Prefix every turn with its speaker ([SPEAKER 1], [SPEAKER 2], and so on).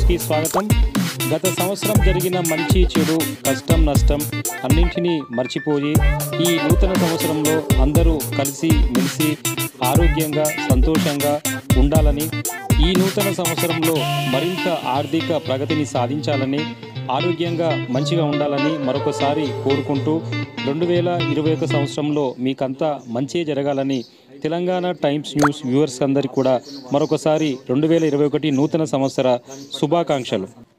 [SPEAKER 1] ఛానల్కి స్వాగతం గత సంవత్సరం జరిగిన మంచి చెడు కష్టం నష్టం అన్నింటినీ మర్చిపోయి ఈ నూతన సంవత్సరంలో అందరూ కలిసి మెలిసి ఆరోగ్యంగా సంతోషంగా ఉండాలని ఈ నూతన సంవత్సరంలో మరింత ఆర్థిక ప్రగతిని సాధించాలని ఆరోగ్యంగా మంచిగా ఉండాలని మరొకసారి కోరుకుంటూ రెండు వేల ఇరవై ఒక సంవత్సరంలో మీకంతా మంచి జరగాలని తెలంగాణ టైమ్స్ న్యూస్ వ్యూవర్స్ అందరికీ కూడా మరొకసారి రెండు వేల ఇరవై ఒకటి నూతన సంవత్సర శుభాకాంక్షలు